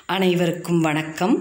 அனைவருக்கும் வணக்கம்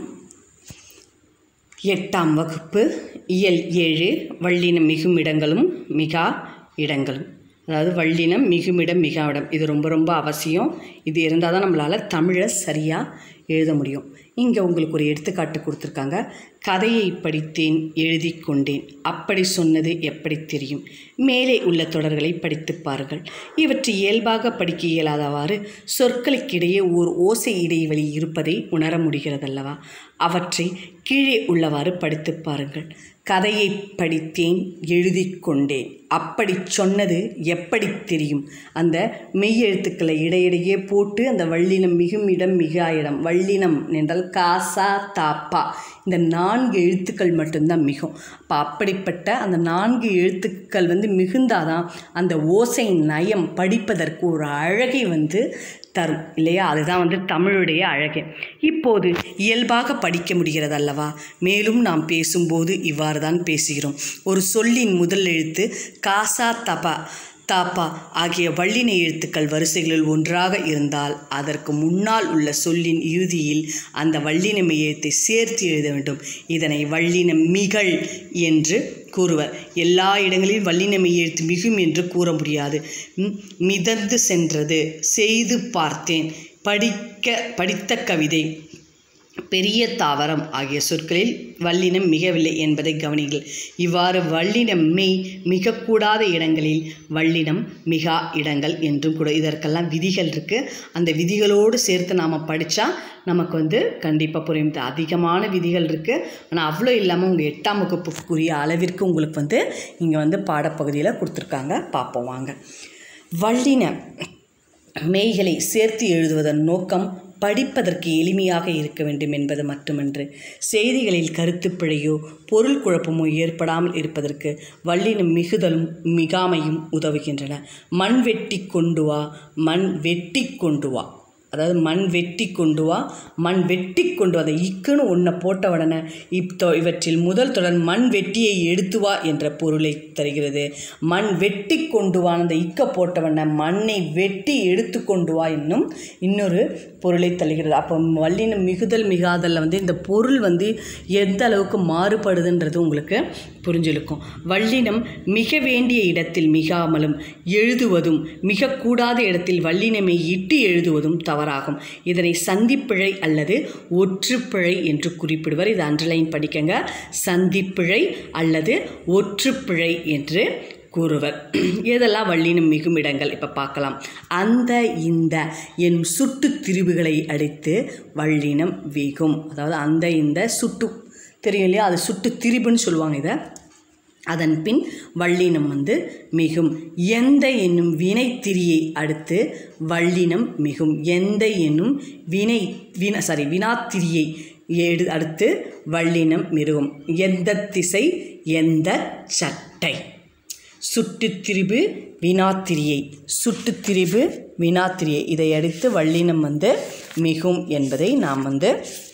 எட்டாம் வகுப்பு இயல் ஏழு வள்ளினம் மிகும் இடங்களும் மிகா இடங்களும் அதாவது வள்ளினம் மிகுமிடம் மிகா இடம் இது ரொம்ப ரொம்ப அவசியம் இது இருந்தால் தான் நம்மளால் தமிழை சரியாக எழுத முடியும் இங்கே உங்களுக்கு ஒரு எடுத்துக்காட்டு கொடுத்துருக்காங்க கதையை படித்தேன் எழுதி கொண்டேன் அப்படி சொன்னது எப்படி தெரியும் மேலே உள்ள தொடர்களை படித்து பாருங்கள் இவற்றை இயல்பாக படிக்க இயலாதவாறு சொற்களுக்கிடையே ஓர் ஓசை இடைவெளி இருப்பதை உணர முடிகிறதல்லவா அவற்றை கீழே உள்ளவாறு படித்து பாருங்கள் கதையை படித்தேன் எழுதி கொண்டேன் அப்படி சொன்னது எப்படி தெரியும் அந்த மெய் எழுத்துக்களை இடையிடையே போட்டு அந்த வள்ளினம் மிகும் இடம் மிகா இடம் வள்ளினம் என்றால் காசா தாப்பா இந்த நான்கு எழுத்துக்கள் மட்டும்தான் மிகும் அப்போ அப்படிப்பட்ட அந்த நான்கு எழுத்துக்கள் வந்து மிகுந்தாதான் அந்த ஓசை நயம் படிப்பதற்கு ஒரு அழகை வந்து தரும் இல்லையா அதுதான் வந்து தமிழுடைய அழகு இப்போது இயல்பாக படிக்க முடிகிறது அல்லவா மேலும் நாம் பேசும்போது இவ்வாறு தான் பேசுகிறோம் ஒரு சொல்லின் முதல் எழுத்து காசா தபா தாப்பா ஆகிய வள்ளின எழுத்துக்கள் வரிசைகளில் ஒன்றாக இருந்தால் அதற்கு முன்னால் உள்ள சொல்லின் இறுதியில் அந்த வள்ளினமை எழுத்தை சேர்த்து எழுத வேண்டும் இதனை வள்ளின மிகள் என்று கூறுவர் எல்லா இடங்களிலும் வள்ளினமை எழுத்து மிகும் என்று கூற முடியாது ம், மிதந்து சென்றது செய்து பார்த்தேன் படிக்க படித்த கவிதை பெரிய தாவரம் ஆகிய சொற்களில் வல்லினம் மிகவில்லை என்பதை கவனிங்கள் இவ்வாறு வல்லினம் மெய் மிகக்கூடாத இடங்களில் வல்லினம் மிகா இடங்கள் என்றும் கூட இதற்கெல்லாம் விதிகள் இருக்குது அந்த விதிகளோடு சேர்த்து நாம் படித்தா நமக்கு வந்து கண்டிப்பாக புரியும் இது அதிகமான விதிகள் இருக்குது ஆனால் அவ்வளோ இல்லாமல் உங்கள் எட்டாம் வகுப்புக்குரிய அளவிற்கு உங்களுக்கு வந்து இங்கே வந்து பாடப்பகுதியில் கொடுத்துருக்காங்க பார்ப்போம் வாங்க வல்லின மெய்களை சேர்த்து எழுதுவதன் நோக்கம் படிப்பதற்கு எளிமையாக இருக்க வேண்டும் என்பது மட்டுமன்று செய்திகளில் கருத்துப் பிழையோ பொருள் குழப்பமோ ஏற்படாமல் இருப்பதற்கு வல்லினம் மிகுதலும் மிகாமையும் உதவுகின்றன மண் வெட்டி கொண்டு வா மண் வெட்டி கொண்டு வா அதாவது மண் வெட்டி கொண்டு வா மண் வெட்டி கொண்டு வா அதை இக்குன்னு ஒன்றை போட்ட உடனே இப்போ இவற்றில் முதல் தொடர் மண் வெட்டியை எடுத்து வா என்ற பொருளை தருகிறது மண் வெட்டி கொண்டு வா அந்த இக்க போட்டவன மண்ணை வெட்டி எடுத்து கொண்டு வா என்னும் இன்னொரு பொருளை தருகிறது அப்போ வல்லினம் மிகுதல் மிகாதலில் வந்து இந்த பொருள் வந்து எந்த அளவுக்கு மாறுபடுதுன்றது உங்களுக்கு புரிஞ்சிருக்கும் வல்லினம் மிக வேண்டிய இடத்தில் மிகாமலும் எழுதுவதும் மிக கூடாத இடத்தில் வல்லினமை இட்டு எழுதுவதும் தவறாகும் இதனை சந்திப்பிழை அல்லது ஒற்றுப்பிழை என்று குறிப்பிடுவர் இது அண்டர்லைன் படிக்கங்க சந்திப்பிழை அல்லது ஒற்றுப்பிழை என்று கூறுவர் எதெல்லாம் வள்ளினம் மிகும் இடங்கள் இப்போ பார்க்கலாம் அந்த இந்த என் சுட்டு திரிவுகளை அடித்து வள்ளினம் வீகும் அதாவது அந்த இந்த சுட்டு தெரியும் இல்லையா அது சுட்டு திரிபுன்னு சொல்லுவாங்க இதை அதன் பின் வள்ளினம் வந்து மிகும் எந்த என்னும் வினைத்திரியை அடுத்து வள்ளினம் மிகும் எந்த என்னும் வினை வின சாரி வினாத்திரியை எடு அடுத்து வள்ளினம் மிருகும் எந்த திசை எந்த சட்டை சுட்டுத்திரிபு வினாத்திரியை சுட்டுத்திரிபு வினாத்திரியை இதை அடுத்து வள்ளினம் வந்து மிகும் என்பதை நாம் வந்து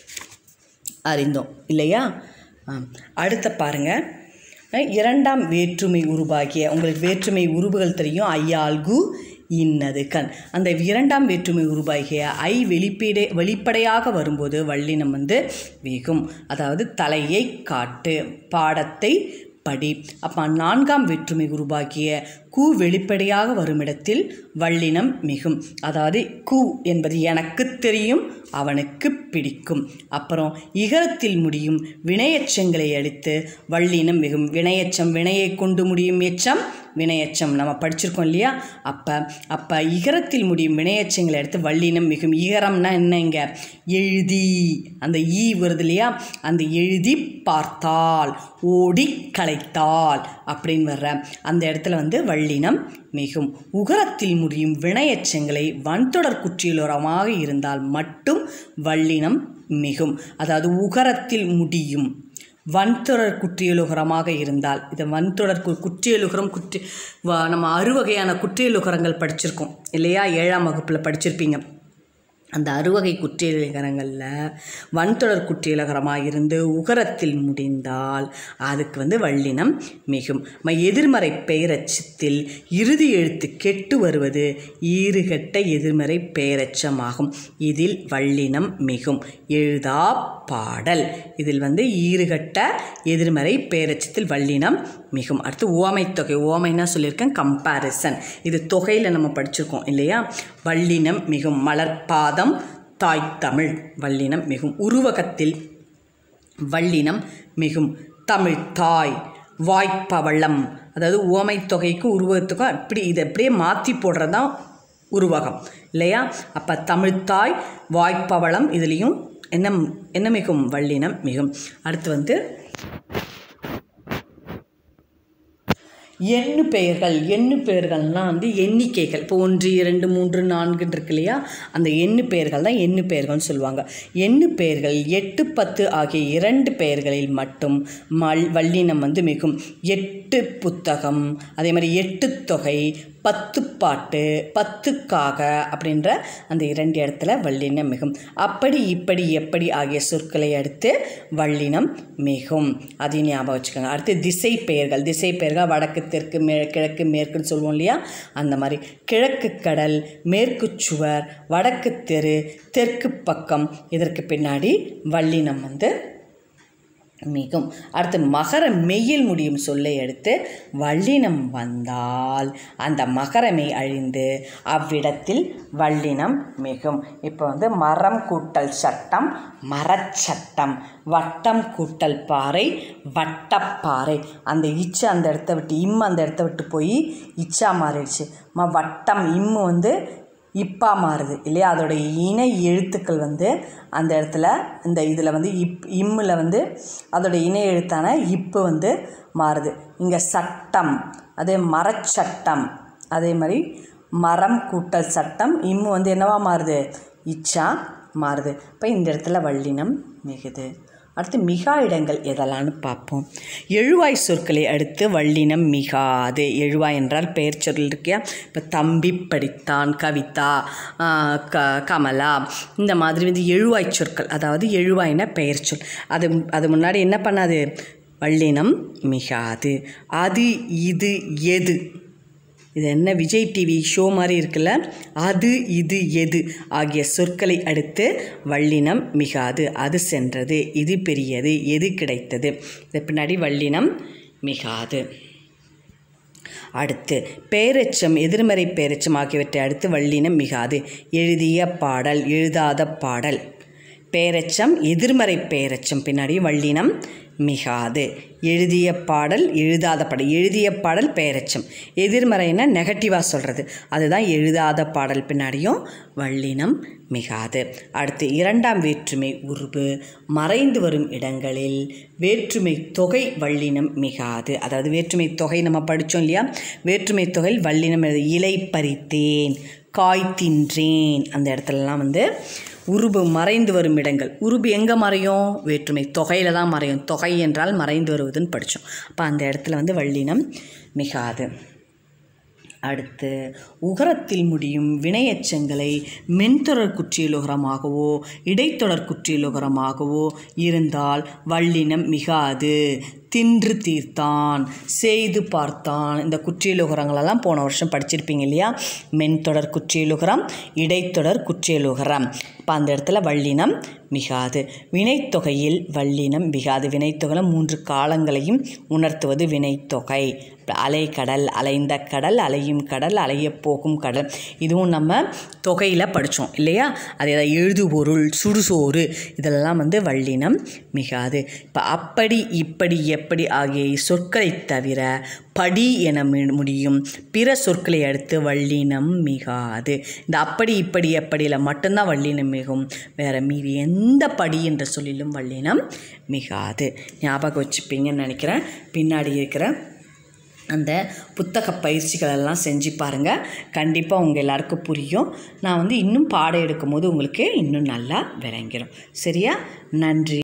அறிந்தோம் இல்லையா ஆ. அடுத்த பாருங்க அஹ், இரண்டாம் வேற்றுமை உருவாகிய உங்களுக்கு வேற்றுமை உருவுகள் தெரியும் ஐயால்கு இன்னது கண் அந்த இரண்டாம் வேற்றுமை உருவாகிய ஐ வெளிப்படை வெளிப்படையாக வரும்போது வள்ளினம் வந்து வேகும் அதாவது தலையை காட்டு பாடத்தை படி அப்போ நான்காம் வேற்றுமை உருவாகிய கு வெளிப்படையாக வரும் இடத்தில் வள்ளினம் மிகும் அதாவது கு என்பது எனக்கு தெரியும் அவனுக்கு பிடிக்கும் அப்புறம் இகரத்தில் முடியும் வினையச்சங்களை அடித்து வள்ளினம் மிகும் வினையச்சம் வினையை கொண்டு முடியும் எச்சம் வினையச்சம் நம்ம படிச்சிருக்கோம் இல்லையா அப்போ அப்போ இகரத்தில் முடியும் வினையச்சங்களை எடுத்து வள்ளினம் மிகும் இகரம்னா என்ன இங்க எழுதி அந்த ஈ வருது இல்லையா அந்த எழுதி பார்த்தால் ஓடி களைத்தால் அப்படின்னு வர்ற அந்த இடத்துல வந்து வள்ளினம் மிகும் உகரத்தில் முடியும் வினையச்சங்களை வன்தொடர் குற்றியலுரமாக இருந்தால் மட்டும் வள்ளினம் மிகும் அதாவது உகரத்தில் முடியும் வன்தொடர் குற்றியலுகரமாக இருந்தால் இது வன்தொடர் கு குற்றியலுகரம் குற்றி வ- நம்ம அறுவகையான குற்றியலுகரங்கள் படிச்சிருக்கோம் இல்லையா ஏழாம் வகுப்பில் படிச்சிருப்பீங்க அந்த அறுவகை குற்றியலகரங்களில் வன்தொடர் குற்றியலகரமாக இருந்து உகரத்தில் முடிந்தால் அதுக்கு வந்து வல்லினம் மிகும் ம எதிர்மறை பெயரச்சத்தில் இறுதி எழுத்து கெட்டு வருவது ஈறுகெட்ட எதிர்மறை பெயரச்சமாகும் இதில் வல்லினம் மிகும் எழுதா பாடல் இதில் வந்து ஈறுகட்ட எதிர்மறை பெயரச்சத்தில் வல்லினம் மிகும் அடுத்து ஓமை தொகை ஓமைன்னா சொல்லியிருக்கேன் கம்பேரிசன் இது தொகையில் நம்ம படிச்சிருக்கோம் இல்லையா வல்லினம் மிகும் மலர்பாதம் தாய்த்தமிழ் வல்லினம் மிகும் உருவகத்தில் வல்லினம் மிகும் தமிழ் தாய் வாய்ப்பவளம் அதாவது ஓமை தொகைக்கு உருவகத்துக்கும் அப்படி இதை அப்படியே மாற்றி போடுறது தான் உருவகம் இல்லையா அப்போ தமிழ்த்தாய் வாய்ப்பவளம் இதுலேயும் என்ன என்ன மிகும் வல்லினம் மிகும் அடுத்து வந்து எண்ணு பெயர்கள் எண்ணு பெயர்கள்லாம் வந்து எண்ணிக்கைகள் இப்போ ஒன்று இரண்டு மூன்று நான்குன்னு இருக்கு இல்லையா அந்த எண்ணு பெயர்கள் தான் எண்ணு பெயர்கள்னு சொல்லுவாங்க எண்ணு பெயர்கள் எட்டு பத்து ஆகிய இரண்டு பெயர்களில் மட்டும் மல் வல்லினம் வந்து மிகும் எட்டு புத்தகம் அதே மாதிரி எட்டு தொகை பத்து பாட்டு பத்துக்காக அப்படின்ற அந்த இரண்டு இடத்துல வல்லினம் மிகும் அப்படி இப்படி எப்படி ஆகிய சொற்களை அடுத்து வல்லினம் மிகும் அதையும் ஞாபகம் வச்சுக்கோங்க அடுத்து திசை பெயர்கள் திசை பெயர்கள் வடக்கு தெற்கு மே கிழக்கு மேற்குன்னு சொல்லுவோம் இல்லையா அந்த மாதிரி கிழக்கு கடல் மேற்கு சுவர் வடக்கு தெரு தெற்கு பக்கம் இதற்கு பின்னாடி வல்லினம் வந்து மிகும் அடுத்து மகர மெய்யில் முடியும் சொல்லை எடுத்து வல்லினம் வந்தால் அந்த மகரமை அழிந்து அவ்விடத்தில் வல்லினம் மிகும் இப்போ வந்து மரம் கூட்டல் சட்டம் மரச்சட்டம் வட்டம் கூட்டல் பாறை வட்டப்பாறை அந்த இச்சு அந்த இடத்த விட்டு இம் அந்த இடத்த விட்டு போய் இச்சா மாறிடுச்சு ம வட்டம் இம்மு வந்து இப்பா மாறுது இல்லையா அதோட இணை எழுத்துக்கள் வந்து அந்த இடத்துல இந்த இதில் வந்து இப் இம்மில் வந்து அதோட இணை எழுத்தான இப்பு வந்து மாறுது இங்கே சட்டம் அதே மரச்சட்டம் அதே மாதிரி மரம் கூட்டல் சட்டம் இம்மு வந்து என்னவா மாறுது இச்சா மாறுது இப்போ இந்த இடத்துல வல்லினம் மிகுது அடுத்து மிகா இடங்கள் எதெல்லாம்னு பார்ப்போம் எழுவாய் சொற்களை அடுத்து வல்லினம் மிகாது எழுவாய் என்றால் பெயர் சொல் இருக்கியா இப்போ தம்பி படித்தான் கவிதா ஆஹ், க கமலா இந்த மாதிரி வந்து எழுவாய் சொற்கள் அதாவது எழுவாய்னா பெயர் சொல் அது அது முன்னாடி என்ன பண்ணாது வல்லினம் மிகாது அது இது எது இது என்ன விஜய் டிவி ஷோ மாதிரி இருக்குல்ல அது இது எது ஆகிய சொற்களை அடுத்து வல்லினம் மிகாது அது சென்றது இது பெரியது எது கிடைத்தது இது பின்னாடி வல்லினம் மிகாது அடுத்து பேரெச்சம் எதிர்மறை பேரெச்சம் ஆகியவற்றை அடுத்து வல்லினம் மிகாது எழுதிய பாடல் எழுதாத பாடல் பேரெச்சம் எதிர்மறை பேரெச்சம் பின்னாடி வல்லினம் மிகாது எழுதிய பாடல் எழுதாத பாடல் எழுதிய பாடல் பெயரெச்சம் எதிர்மறைன்னா நெகட்டிவாக சொல்கிறது அதுதான் எழுதாத பாடல் பின்னாடியும் வல்லினம் மிகாது அடுத்து இரண்டாம் வேற்றுமை உருபு மறைந்து வரும் இடங்களில் வேற்றுமை தொகை வல்லினம் மிகாது அதாவது வேற்றுமை தொகை நம்ம படித்தோம் இல்லையா வேற்றுமை தொகை வல்லினம் எழுது. இலை பறித்தேன் காய் தின்றேன் அந்த இடத்துலலாம் வந்து உருபு மறைந்து வரும் இடங்கள் உருபு எங்கே மறையும் வேற்றுமை தொகையில் தான் மறையும் தொகை என்றால் மறைந்து வருவதுன்னு படித்தோம் அப்போ அந்த இடத்துல வந்து வல்லினம் மிகாது அடுத்து உகரத்தில் முடியும் வினையெச்சங்களை மென்தொடர் குற்றியலுகரமாகவோ இடைத்தொடர் குற்றியலுகரமாகவோ இருந்தால் வல்லினம் மிகாது தின்று தீர்த்தான் செய்து பார்த்தான் இந்த குற்றியலுகரங்களெல்லாம் போன வருஷம் படிச்சிருப்பீங்க இல்லையா மென்தொடர் குற்றியலுகரம் இடைத்தொடர் குற்றியலுகரம் இப்போ அந்த இடத்துல வல்லினம் மிகாது வினைத்தொகையில் வல்லினம் மிகாது வினைத்தொகையில் மூன்று காலங்களையும் உணர்த்துவது வினைத்தொகை அலைக்கடல் அலைந்த கடல் அலையும் கடல் அலையப் போகும் கடல் இதுவும் நம்ம தொகையில் படித்தோம் இல்லையா அதே தான் எழுதுபொருள் சுடுசோறு இதெல்லாம் வந்து வல்லினம் மிகாது இப்போ அப்படி இப்படி எப்படி ஆகிய சொற்களை தவிர படி என மி- முடியும் பிற சொற்களை அடுத்து வல்லினம் மிகாது இந்த அப்படி இப்படி எப்படியில் மட்டும்தான் வல்லினம் மிகும் வேறு மீறி எந்த படி என்ற சொல்லிலும் வல்லினம் மிகாது ஞாபகம் வச்சுப்பீங்கன்னு நினைக்கிறேன் பின்னாடி இருக்கிற அந்த புத்தக பயிற்சிகள் எல்லாம் செஞ்சு பாருங்கள் கண்டிப்பாக உங்கள் எல்லாருக்கும் புரியும் நான் வந்து இன்னும் பாடம் எடுக்கும்போது உங்களுக்கு இன்னும் நல்லா விளங்கிடும் சரியா நன்றி